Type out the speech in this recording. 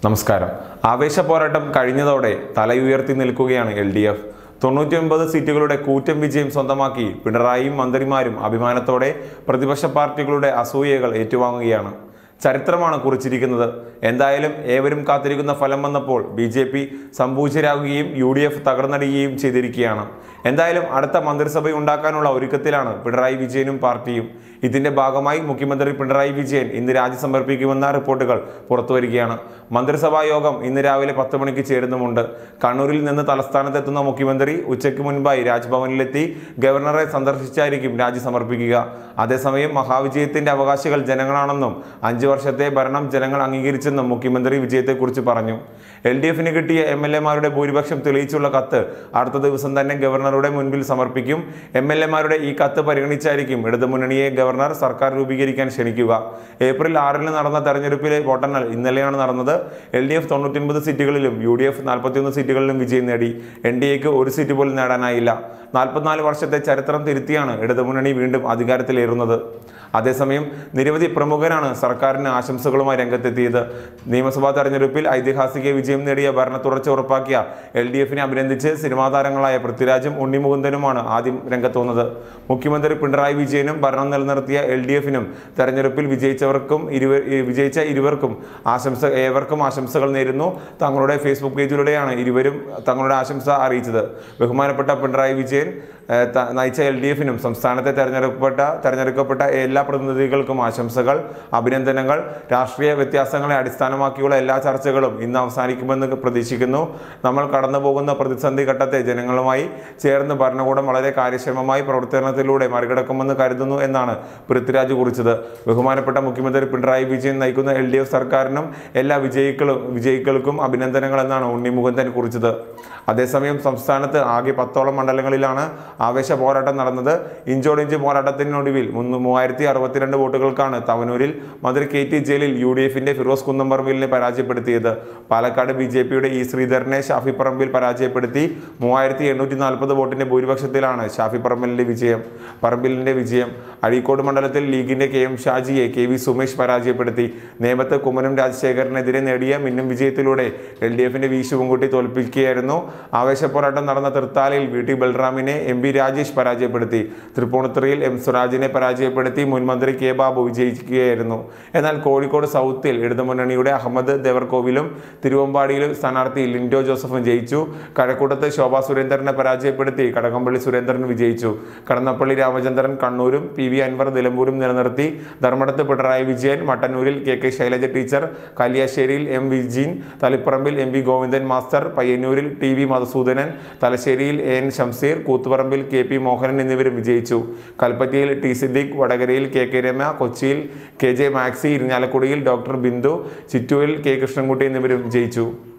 നമസ്കാരം ആവേശ പോരാട്ടം കഴിഞ്ഞതോടെ തലയുയർത്തി നിൽക്കുകയാണ് എൽ ഡി എഫ് തൊണ്ണൂറ്റിയൊൻപത് സീറ്റുകളുടെ കൂറ്റൻ വിജയം സ്വന്തമാക്കി പിണറായിയും മന്ത്രിമാരും അഭിമാനത്തോടെ പ്രതിപക്ഷ പാർട്ടികളുടെ അസൂയകൾ ഏറ്റുവാങ്ങുകയാണ് ചരിത്രമാണ് കുറിച്ചിരിക്കുന്നത് എന്തായാലും ഏവരും കാത്തിരിക്കുന്ന ഫലം വന്നപ്പോൾ ബി ജെ പി സംപൂജ്യരാകുകയും യു ഡി എഫ് തകർന്നടിയുകയും ചെയ്തിരിക്കുകയാണ് എന്തായാലും അടുത്ത മന്ത്രിസഭ ഉണ്ടാക്കാനുള്ള ഒരുക്കത്തിലാണ് പിണറായി വിജയനും പാർട്ടിയും ഇതിന്റെ ഭാഗമായി മുഖ്യമന്ത്രി പിണറായി വിജയൻ ഇന്ന് രാജി സമർപ്പിക്കുമെന്ന റിപ്പോർട്ടുകൾ പുറത്തുവരികയാണ് മന്ത്രിസഭാ യോഗം ഇന്ന് രാവിലെ പത്ത് മണിക്ക് ചേരുന്നുമുണ്ട് കണ്ണൂരിൽ നിന്ന് തലസ്ഥാനത്തെത്തുന്ന മുഖ്യമന്ത്രി ഉച്ചയ്ക്ക് മുൻപായി രാജ്ഭവനിലെത്തി ഗവർണറെ സന്ദർശിച്ചായിരിക്കും രാജി സമർപ്പിക്കുക അതേസമയം മഹാവിജയത്തിന്റെ അവകാശികൾ ജനങ്ങളാണെന്നും അഞ്ചു വർഷത്തെ ഭരണം ജനങ്ങൾ അംഗീകരിച്ചെന്നും മുഖ്യമന്ത്രി വിജയത്തെക്കുറിച്ച് പറഞ്ഞു എൽ ഡി എഫിന് കിട്ടിയ എം എൽ എമാരുടെ ഭൂരിപക്ഷം തെളിയിച്ചുള്ള കത്ത് അടുത്ത ദിവസം തന്നെ ഗവർണറുടെ മുൻപിൽ സമർപ്പിക്കും എം എൽ എമാരുടെ ഈ കത്ത് പരിഗണിച്ചായിരിക്കും ഇടതുമുന്നണിയെ ഗവർണർ സർക്കാർ രൂപീകരിക്കാൻ ക്ഷണിക്കുക ഏപ്രിൽ ആറിന് നടന്ന തെരഞ്ഞെടുപ്പിലെ വോട്ടെണ്ണൽ ഇന്നലെയാണ് നടന്നത് എൽ ഡി എഫ് തൊണ്ണൂറ്റിയൊൻപത് സീറ്റുകളിലും യു ഡി എഫ് നാൽപ്പത്തിയൊന്ന് സീറ്റുകളിലും വിജയം നേടി എൻ ഡി എക്ക് ഒരു സീറ്റ് പോലും നേടാനായില്ല നാൽപ്പത്തിനാല് വർഷത്തെ ചരിത്രം തിരുത്തിയാണ് ഇടതുമുന്നണി വീണ്ടും അധികാരത്തിലേറുന്നത് അതേസമയം നിരവധി പ്രമുഖരാണ് സർക്കാരിന് ആശംസകളുമായി രംഗത്തെത്തിയത് നിയമസഭാ തെരഞ്ഞെടുപ്പിൽ ഐതിഹാസിക വിജയം നേടിയ ഭരണ തുടർച്ച ഉറപ്പാക്കിയ എൽ ഡി എഫിനെ അഭിനന്ദിച്ച് സിനിമാ താരങ്ങളായ പൃഥ്വിരാജും ഉണ്ണിമുകുന്ദനുമാണ് ആദ്യം രംഗത്ത് വന്നത് മുഖ്യമന്ത്രി പിണറായി വിജയനും ഭരണം നിലനിർത്തിയ എൽ ഡി എഫിനും തെരഞ്ഞെടുപ്പിൽ വിജയിച്ചവർക്കും ഇരുവ വിജയിച്ച ഇരുവർക്കും ആശംസ ഏവർക്കും ആശംസകൾ നേരുന്നു തങ്ങളുടെ ഫേസ്ബുക്ക് പേജിലൂടെയാണ് ഇരുവരും തങ്ങളുടെ ആശംസ അറിയിച്ചത് ബഹുമാനപ്പെട്ട പിണറായി വിജയൻ ഏഹ്, ത- നയിച്ച എൽ ഡി എഫിനും സംസ്ഥാനത്തെ തെരഞ്ഞെടുക്കപ്പെട്ട തെരഞ്ഞെടുക്കപ്പെട്ട എല്ലാ പ്രതിനിധികൾക്കും ആശംസകൾ അഭിനന്ദനങ്ങൾ രാഷ്ട്രീയ വ്യത്യാസങ്ങളെ അടിസ്ഥാനമാക്കിയുള്ള എല്ലാ ചർച്ചകളും ഇന്ന് അവസാനിക്കുമെന്ന് പ്രതീക്ഷിക്കുന്നു നമ്മൾ കടന്നു പോകുന്ന പ്രതിസന്ധി ഘട്ടത്തെ ജനങ്ങളുമായി ചേർന്ന് ഭരണകൂടം വളരെ കാര്യക്ഷമമായി പ്രവർത്തനത്തിലൂടെ മറികടക്കുമെന്ന് കരുതുന്നു എന്നാണ് പൃഥ്വിരാജ് കുറിച്ചത് ബഹുമാനപ്പെട്ട മുഖ്യമന്ത്രി പിണറായി വിജയൻ നയിക്കുന്ന എൽ ഡി എഫ് സർക്കാരിനും എല്ലാ വിജയികളും വിജയികൾക്കും അഭിനന്ദനങ്ങൾ എന്നാണ് ഉണ്ണി മുകുന്ദൻ കുറിച്ചത് അതേസമയം സംസ്ഥാനത്ത് ആകെ പത്തോളം മണ്ഡലങ്ങളിലാണ് ആവേശ പോരാട്ടം നടന്നത് ഇഞ്ചോടിഞ്ച് പോരാട്ടത്തിനൊടുവിൽ മുന്ന് മൂവായിരത്തി അറുപത്തിരണ്ട് വോട്ടുകൾക്കാണ് തവനൂരിൽ മന്ത്രി K T Jaleel U D എഫിന്റെ ഫിറോസ് കുന്നംപറമ്പിലിനെ പരാജയപ്പെടുത്തിയത് പാലക്കാട് ബി ജെ പിയുടെ ഇ ശ്രീധരനെ ഷാഫി പറമ്പിൽ പരാജയപ്പെടുത്തി മൂവായിരത്തി എണ്ണൂറ്റി നാൽപ്പത് വോട്ടിന്റെ ഭൂരിപക്ഷത്തിലാണ് ഷാഫി പറമ്പിലിന്റെ വിജയം പറമ്പിലിന്റെ വിജയം അഴീക്കോട് മണ്ഡലത്തിൽ ലീഗിന്റെ കെ എം ഷാജിയെ കെ വി സുമേഷ് പരാജയപ്പെടുത്തി നേമത്ത് കുമ്മനം രാജശേഖരനെതിരെ നേടിയ മിന്നും വിജയത്തിലൂടെ എൽ ഡി എഫിന്റെ വി ശിവൻകുട്ടി തോൽപ്പിക്കുകയായിരുന്നു ആവേശപ്പോരാട്ടം നടന്ന തൃത്താലയിൽ വി ടി ബൽറാമിനെ എം പി രാജേഷ് പരാജയപ്പെടുത്തി തൃപ്പൂണിത്തുറയിൽ എം സ്വരാജിനെ പരാജയപ്പെടുത്തി മുൻ മന്ത്രി കെ ബാബു വിജയിക്കുകയായിരുന്നു എന്നാൽ കോഴിക്കോട് സൗത്തിൽ ഇടതുമുന്നണിയുടെ അഹമ്മദ് ദേവർകോവിലും തിരുവമ്പാടിയിലും സ്ഥാനാർത്ഥി ലിൻഡോ ജോസഫും ജയിച്ചു കഴക്കൂട്ടത്ത് ശോഭാ സുരേന്ദ്രനെ പരാജയപ്പെടുത്തി കടകംപള്ളി സുരേന്ദ്രൻ വിജയിച്ചു കടന്നപ്പള്ളി രാമചന്ദ്രൻ കണ്ണൂരും പി വി അൻവർ നിലമ്പൂരും നിലനിർത്തി ധർമ്മടത്ത് പിണറായി വിജയൻ മട്ടന്നൂരിൽ കെ കെ ശൈലജ ടീച്ചർ കല്യാശ്ശേരിയിൽ എം വിജീൻ തളിപ്പറമ്പിൽ എം വി ഗോവിന്ദൻ മാസ്റ്റർ പയ്യന്നൂരിൽ ടി വി മധുസൂദനൻ തലശ്ശേരിയിൽ എ എൻ ഷംസീർ കൂത്തുപറമ്പിൽ കെ പി മോഹനൻ എന്നിവരും വിജയിച്ചു കൽപ്പറ്റയിൽ ടി സിദ്ദിഖ് വടകരയിൽ കെ കെ രമ കൊച്ചിയിൽ കെ ജെ മാക്സി ഇരിഞ്ഞാലക്കുടിയിൽ ഡോക്ടർ ബിന്ദു ചിറ്റൂരിൽ കെ കൃഷ്ണൻകുട്ടി എന്നിവരും വിജയിച്ചു